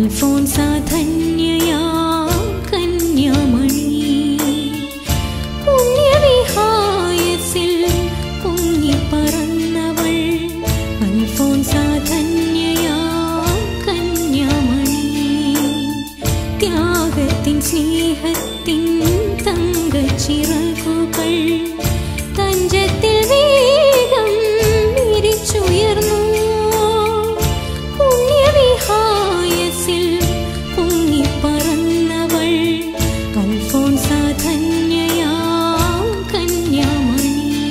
അൽഫോൻസ ധന്യയാ കന്യാമണി പുണ്യവിഹായസിൽ പൊങ്ങിപ്പറന്നവൾ അൽഫോൻസ ധന്യയാ കന്യാമണി ത്യാഗത്തിൻ സ്നേഹത്തിൻ തങ്കച്ചിറകുകൾ തഞ്ചത്തിൽ വേഗം വിരിച്ചുയർന്നു പുണ്യവിഹായസിൽ പൊങ്ങിപ്പറന്നവൾ അൽഫോൻസ ധന്യയാ കന്യാമണി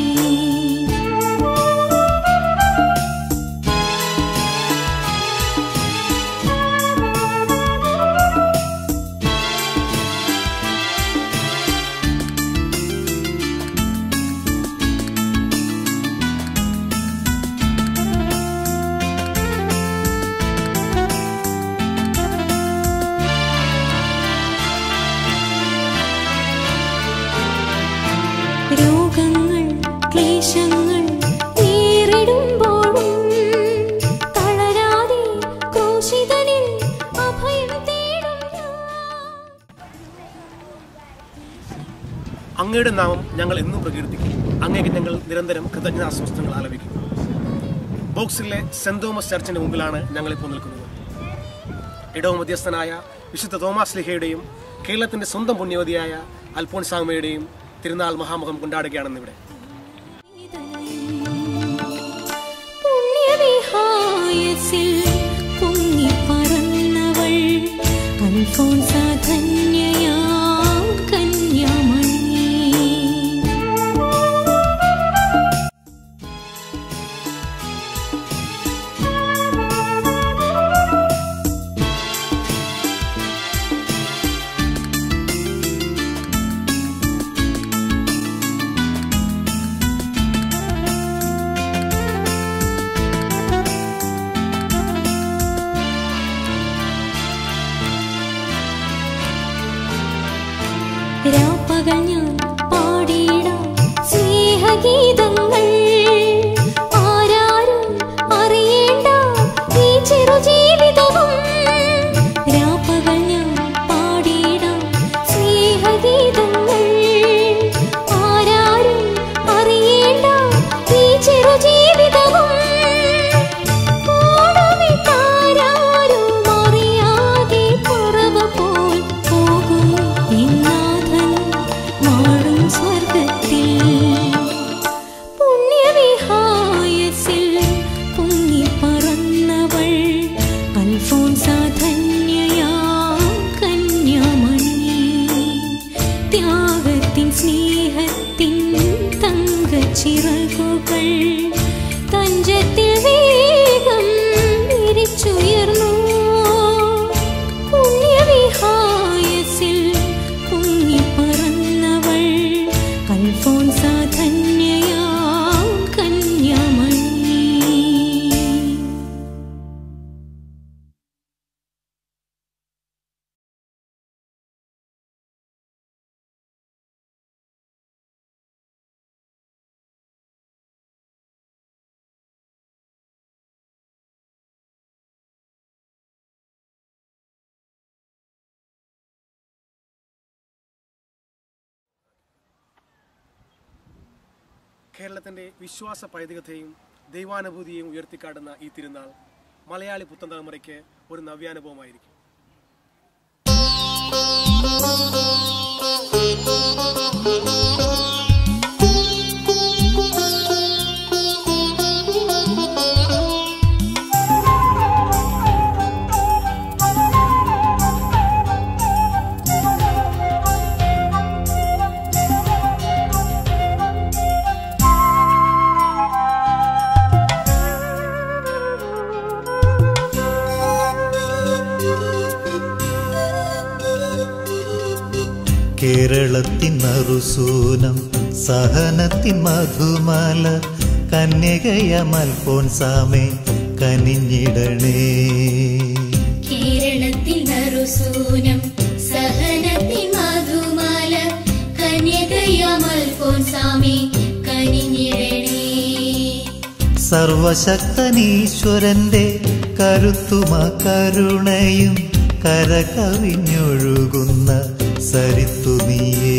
രോഗങ്ങൾ ക്ലേശങ്ങൾ നേരിടുമ്പോഴും തളരാതെ ക്രൂശിതനിൽ അഭയം തേടും ഞാൻ. അങ്ങയുടെ നാമം ഞങ്ങൾ എന്നും പ്രകീർത്തിക്കും അങ്ങേക്ക് ഞങ്ങൾ നിരന്തരം കൃതജ്ഞതാസ്വസ്ഥങ്ങൾ ആലപിക്കും ബോക്സിലെ സെന്റ് തോമസ് ചർച്ചിന്റെ മുമ്പിലാണ് ഞങ്ങളിപ്പോൾ നിൽക്കുന്നത് ഇടവ് മധ്യസ്ഥനായ വിശുദ്ധ തോമാസ് ലിഹയുടെയും കേരളത്തിന്റെ സ്വന്തം പുണ്യവതിയായ അൽഫോൺസാമയുടെയും തിരുനാൾ മഹാമുഖം കൊണ്ടാടുകയാണെന്ന് ഇവിടെ പുണ്യവിഹായസിൽ പൊങ്ങിപ്പറന്നവൾ അൽഫോൻസ ധന്യയാ കന്യാമണി രാപ്പകൽ ഞാൻ പാടിയിടാം സ്നേഹഗീതങ്ങൾ ആരാരും അറിയേണ്ട ഈ ചെറുജീവിതവും രാപ്പകൽ ഞാൻ പാടിയിടാം സ്നേഹഗീതങ്ങൾ ആരാരും അറിയേണ്ട ഈ ചെറുജീവിതവും ഓടമിട്ടാരാരും അറിയാതെ പറവ പോൽ പോകും ഇന്നാഥൻ വാഴും സ്വർഗത്തിൽ പുണ്യവിഹായസിൽ പൊങ്ങിപ്പറന്നവൾ അൽഫോൻസ ധന്യയാ കന്യാമണി ത്യാഗത്തിൻ സ്നേഹത്തിൻ തങ്കച്ചിറകുകൾ തഞ്ചത്തിൽ വേഗം വിരിച്ചുയർന്നു പുണ്യവിഹായസിൽ പൊങ്ങിപ്പറന്നവൾ അൽഫോൻസ ധന്യയാ കന്യാമണി കേരളത്തിന്റെ വിശ്വാസ പൈതൃകത്തെയും ദൈവാനുഭൂതിയെയും ഉയർത്തിക്കാട്ടുന്ന ഈ തിരുനാൾ മലയാളി പുത്തൻ തലമുറയ്ക്ക് ഒരു നവ്യാനുഭവമായിരിക്കും കേരളത്തിൻ മറുസൂനം സഹനത്തിൻ മധുമാല കന്യകയമൽഫോൻസാമേ കനിഞ്ഞിടണേ കേരളത്തിൽ നറുസൂനം സഹനത്തിൻ മധുമാല കന്യകയമൽഫോൻസാമി കനിഞ്ഞിടണേ സർവശക്തനീശ്വരന്റെ കരുത്തുമ കരുണയും കരകവിഞ്ഞൊഴുകുന്ന സരിത്തു നീയേ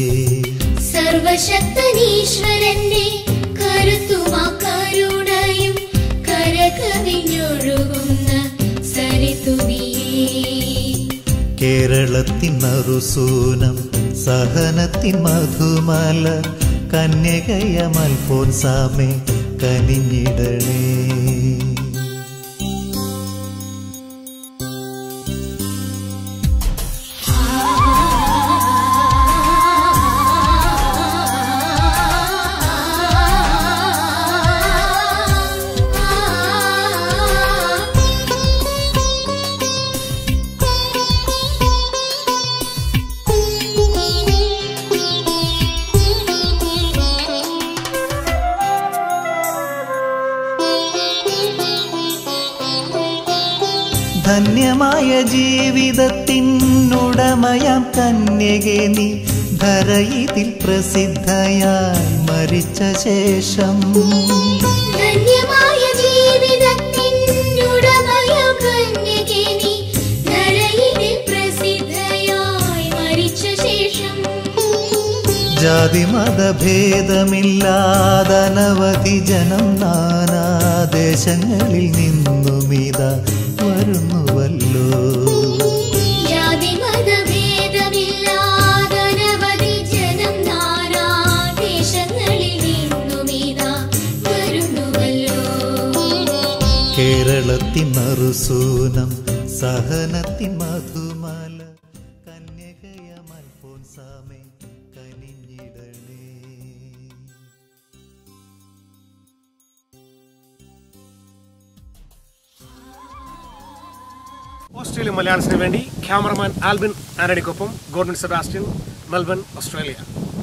സർവശക്തനീശ്വരന്റെ കരുത്തുമാ കരുണയും കരകവിഞ്ഞൊഴുകുന്ന സരിതുവിയേ കേരളത്തിൻ നറുസൂനം സഹനത്തിൻ മധുമല കന്യകയമൽഫോൻസാമേ കനിഞ്ഞിടണേ ധന്യമായ ജീവിതത്തിനുടമയാം കന്യകെ നീ ധരയിതിൽ പ്രസിദ്ധയായി മരിച്ച ശേഷം ധന്യമായ ജീവിതത്തിനുടമയാം കന്യകേ നീ ധരയിലെ പ്രസിദ്ധയായി മരിച്ച ശേഷം ജാതി മതഭേദമില്ലാതനവധി ജനം നാനാദേശങ്ങളിൽ നിന്നുമിതാ വരുന്നുവല്ലോ ജാതി മതഭേദമില്ലാതനവധി ജനം നാനാ ദേശങ്ങളിൽ നിന്നുമിതാ വരുന്നുവല്ലോ കേരളത്തിൻ മറുസൂനം സഹനത്തിൻ മധുമല കന്യകയമൽഫോൻസാമേ കനിഞ്ഞിടണേ ഓസ്ട്രേലിയൻ മലയാളത്തിന് വേണ്ടി ക്യാമറമാൻ ആൽബിൻ ആനഡിക്കൊപ്പം ഗോർഡൻ സെബാസ്റ്റ്യൻ മെൽബൺ ഓസ്ട്രേലിയ